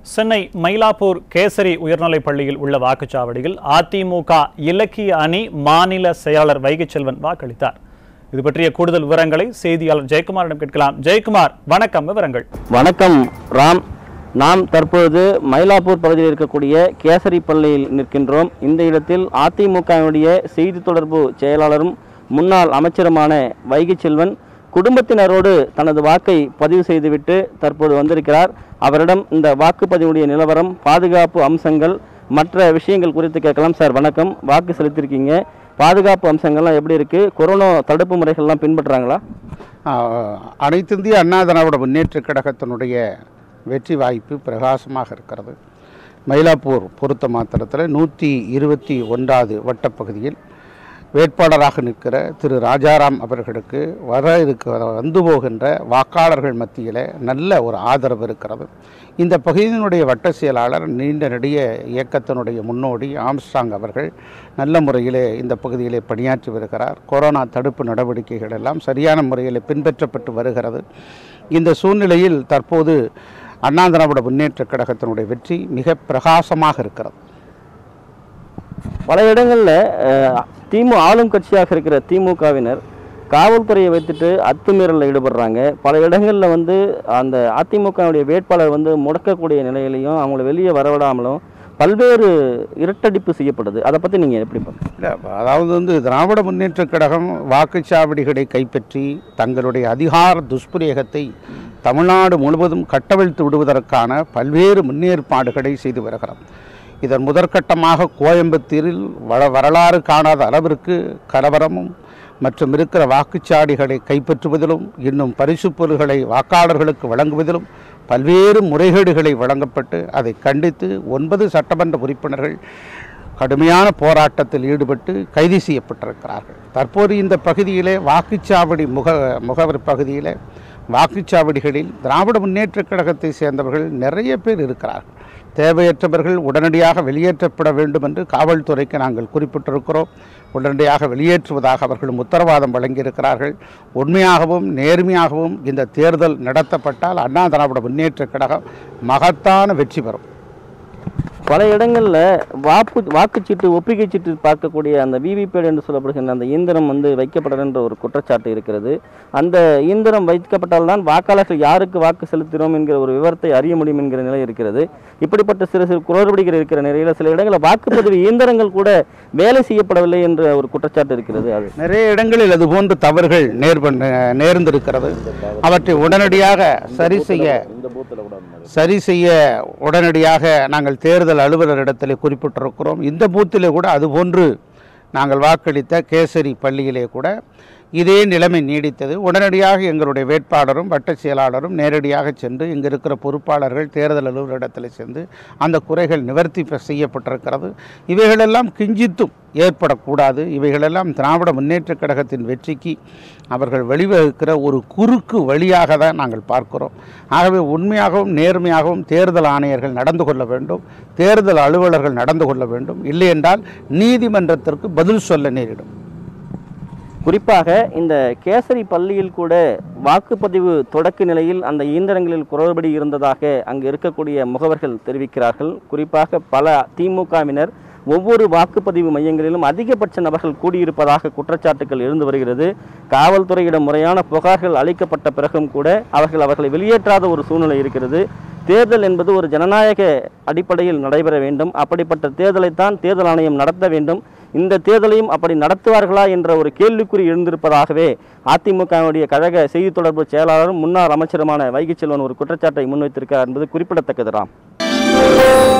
சென்னை மயிலாப்பூர் கேசரி உயர்நிலைப் பள்ளியில் உள்ள வாக்குச்சாவடியில் அதிமுக இலக்கிய அணி மாநில செயலாளர் வைகைச்செல்வன் வாக்களித்தார் இது பற்றிய கூடுதல் விவரங்களை செய்தியாளர் ஜெயக்குமாரிடம் கேட்கலாம் ஜெயக்குமார் வணக்கம் விவரங்கள் வணக்கம் ராம் நாம் தற்பொழுது மயிலாப்பூர் பகுதியில் இருக்கக்கூடிய கேசரி பள்ளியில் நிற்கின்றோம் இந்த இடத்தில் அதிமுகவினுடைய செய்தி தொடர்பு செயலாளரும் முன்னாள் அமைச்சருமான வைகை செல்வன் குடும்பத்தினரோடு தனது வாக்கை பதிவு செய்துவிட்டு தற்போது வந்திருக்கிறார் அவரிடம் இந்த வாக்குப்பதிவுடைய நிலவரம் பாதுகாப்பு அம்சங்கள் மற்ற விஷயங்கள் குறித்து கேட்கலாம் சார் வணக்கம் வாக்கு செலுத்திருக்கீங்க பாதுகாப்பு அம்சங்கள்லாம் எப்படி இருக்கு கொரோனா தடுப்பு முறைகள்லாம் பின்பற்றுறாங்களா ஆஹ், அனைத்திந்திய அண்ணா திராவிட முன்னேற்றக் கழகத்தினுடைய வெற்றி வாய்ப்பு பிரகாசமாக இருக்கிறது மயிலாப்பூர் பொறுத்த மாத்திரத்தில் நூற்றி இருபத்தி ஒன்றாவது வட்டப்பகுதியில் வேட்பாளராக நிற்கிற திரு ராஜாராம் அவர்களுக்கு வர இருக்க வந்து போகின்ற வாக்காளர்கள் மத்தியில் நல்ல ஒரு ஆதரவு இருக்கிறது இந்த பகுதியினுடைய வட்ட செயலாளர் நீண்ட நெடிய இயக்கத்தினுடைய முன்னோடி ஆம்ஸ்டாங் அவர்கள் நல்ல முறையிலே இந்த பகுதியிலே பணியாற்றி வருகிறார் கொரோனா தடுப்பு நடவடிக்கைகள் எல்லாம் சரியான முறையில் பின்பற்றப்பட்டு வருகிறது இந்த சூழ்நிலையில் தற்போது அண்ணா திராவிட முன்னேற்றக் கழகத்தினுடைய வெற்றி மிக பிரகாசமாக இருக்கிறது பல இடங்களில் திமு ஆளும் கட்சியாக இருக்கிற திமுகவினர் காவல்துறையை வைத்துட்டு அத்துமீறலில் ஈடுபடுறாங்க பல இடங்களில் வந்து அந்த அதிமுகவுடைய வேட்பாளர் வந்து முடக்கக்கூடிய நிலையிலையும் அவங்கள வெளியே வரவிடாமலும் பல்வேறு இருட்டடிப்பு செய்யப்படுது அதை பற்றி நீங்கள் எப்படி பார்க்குறீங்க இல்லை அதாவது வந்து திராவிட முன்னேற்றக் கழகம் வாக்குச்சாவடிகளை கைப்பற்றி தங்களுடைய அதிகார துஷ்பிரயோகத்தை தமிழ்நாடு முழுவதும் கட்டவிழ்த்து விடுவதற்கான பல்வேறு முன்னேற்பாடுகளை செய்து வருகிறது இதன் முதற்கட்டமாக கோயம்புத்தூரில் வள வரலாறு காணாத அளவிற்கு கலவரமும் மற்றும் இருக்கிற வாக்குச்சாவடிகளை கைப்பற்றுவதிலும் இன்னும் பரிசுப் பொருள்களை வாக்காளர்களுக்கு வழங்குவதிலும் பல்வேறு முறைகேடுகளை வழங்கப்பட்டு அதை கண்டித்து ஒன்பது சட்டமன்ற உறுப்பினர்கள் கடுமையான போராட்டத்தில் ஈடுபட்டு கைது செய்யப்பட்டிருக்கிறார்கள் தற்போது இந்த பகுதியிலே வாக்குச்சாவடி முக முகவர் பகுதியிலே வாக்குச்சாவடிகளில் திராவிட முன்னேற்றக் கழகத்தை சேர்ந்தவர்கள் நிறைய பேர் இருக்கிறார்கள் தேவையற்றவர்கள் உடனடியாக வெளியேற்றப்பட வேண்டும் என்று காவல்துறைக்கு நாங்கள் குறிப்பிட்டிருக்கிறோம் உடனடியாக வெளியேற்றுவதாக அவர்களும் உத்தரவாதம் வழங்கியிருக்கிறார்கள் உண்மையாகவும் நேர்மையாகவும் இந்த தேர்தல் நடத்தப்பட்டால் அண்ணா திராவிட முன்னேற்றக் கழகம் மகத்தான வெற்றி பெறும் பல இடங்களில் வாக்கு வாக்குச்சீட்டு ஒப்பிகை சீட்டு பார்க்கக்கூடிய அந்த விவிபேட் என்று சொல்லப்படுகின்ற அந்த இயந்திரம் வந்து வைக்கப்படலன்ற ஒரு குற்றச்சாட்டு இருக்கிறது அந்த இயந்திரம் வைக்கப்பட்டால்தான் வாக்காளர்கள் யாருக்கு வாக்கு செலுத்தினோம் என்கிற ஒரு விவரத்தை அறிய முடியும் என்கிற நிலை இருக்கிறது இப்படிப்பட்ட சிறு சிறு குளறுபடிகள் இருக்கிற நிலையில் சில இடங்களில் வாக்குப்பதிவு இயந்திரங்கள் கூட வேலை செய்யப்படவில்லை என்ற ஒரு குற்றச்சாட்டு இருக்கிறது அது நிறைய இடங்களில் அது போன்ற தவறுகள் நேர்ப நேர்ந்திருக்கிறது அவற்றை உடனடியாக சரி செய்ய சரி செய்ய உடனடியாக நாங்கள் தேர்தல் அலுவலரிடத்தில் குறிப்பிட்டிருக்கிறோம் இந்த பூத்திலே கூட அதுபோன்று நாங்கள் வாக்களித்த கேசரி பள்ளியிலே கூட இதே நிலைமை நீடித்தது உடனடியாக எங்களுடைய வேட்பாளரும் வட்ட செயலாளரும் நேரடியாக சென்று இங்கு இருக்கிற பொறுப்பாளர்கள் தேர்தல் அலுவலரிடத்தில் சென்று அந்த குறைகள் நிவர்த்தி பெ- செய்யப்பட்டிருக்கிறது இவைகளெல்லாம் கிஞ்சித்தும் ஏற்படக்கூடாது இவைகளெல்லாம் திராவிட முன்னேற்றக் கழகத்தின் வெற்றிக்கு அவர்கள் வழிவகுக்கிற ஒரு குறுக்கு வழியாக தான் நாங்கள் பார்க்கிறோம் ஆகவே உண்மையாகவும் நேர்மையாகவும் தேர்தல் ஆணையர்கள் நடந்து கொள்ள வேண்டும் தேர்தல் அலுவலர்கள் நடந்து கொள்ள வேண்டும் இல்லையென்றால் நீதிமன்றத்திற்கு பதில் சொல்ல நேரிடும் குறிப்பாக இந்த கேசரி பள்ளியில் கூட வாக்குப்பதிவு தொடக்க நிலையில் அந்த இயந்திரங்களில் குளறுபடி இருந்ததாக அங்கு இருக்கக்கூடிய முகவர்கள் தெரிவிக்கிறார்கள் குறிப்பாக பல திமுகவினர் ஒவ்வொரு வாக்குப்பதிவு மையங்களிலும் அதிகபட்ச நபர்கள் கூடியிருப்பதாக குற்றச்சாட்டுகள் எழுந்து வருகிறது காவல்துறையிடம் முறையான புகார்கள் அளிக்கப்பட்ட பிறகும் கூட அவர்கள் அவர்களை வெளியேற்றாத ஒரு சூழ்நிலை இருக்கிறது தேர்தல் என்பது ஒரு ஜனநாயக அடிப்படையில் நடைபெற வேண்டும் அப்படிப்பட்ட தேர்தலைத்தான் தேர்தல் ஆணையம் நடத்த வேண்டும் இந்த தேர்தலையும் அப்படி நடத்துவார்களா என்ற ஒரு கேள்விக்குறி எழுந்திருப்பதாகவே அதிமுகவுடைய கழக செய்தி தொடர்பு செயலாளரும் முன்னாள் அமைச்சருமான வைகை செல்வன் ஒரு குற்றச்சாட்டை முன்வைத்திருக்கிறார் என்பது குறிப்பிடத்தக்கது ராம்